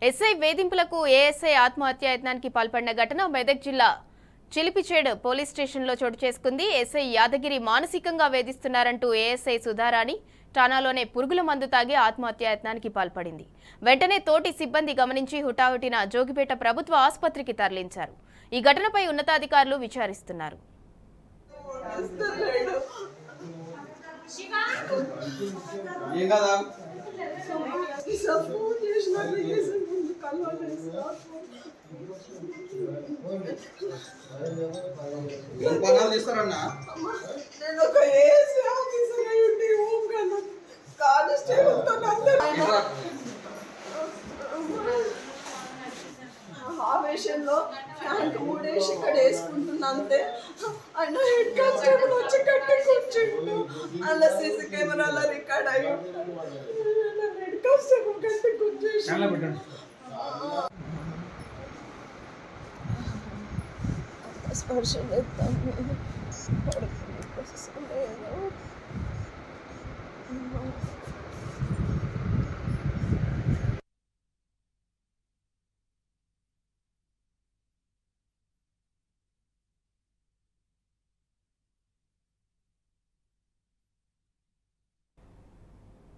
SI వేధింపులకు ASI ఆత్మహత్య యత్నానికి పాల్పడిన ఘటన మెదక్ జిల్లా చిలిపిచేడ్ పోలీస్ స్టేషన్లో చోటు చేసుకుంది ఎస్ఐ యాదగిరి మానసికంగా వేధిస్తున్నారంటూ ఏఎస్ఐ సుధారాణి ఠానాలోనే పురుగుల మందు తాగి ఆత్మహత్య యత్నానికి పాల్పడింది వెంటనే తోటి సిబ్బంది గమనించి హుటాహుటిన జోగిపేట ప్రభుత్వ ఆసుపత్రికి తరలించారు ఈ ఘటనపై ఉన్నతాధికారులు విచారిస్తున్నారు ఏం కదా ఫోన్ చేసిన రిలీజ్ ముందు కలవలేదు సార్ ఏం పనాలు తీస్తారన్నా నేను ఒక ఏసీ ఆఫీసర్ అయి ఉండి హోమ్ గార్డ్ కానిస్టేబుల్తో అందరూ ఆవేశంలో ఫ్యాంక్ మూడేసి ఇక్కడ వేసుకుంటున్నా అంతే ఆయన హెడ్ కానిస్టేబుల్ వచ్చి కట్టి కూర్చుండు అలా సీసీ కెమెరాలో రికార్డ్ అయి ఉంటాడు హెడ్ కానిస్టేబుల్ కట్టి కూర్చేసి స్పర్శ చేస్తాను పడుకునే కోసం లేదు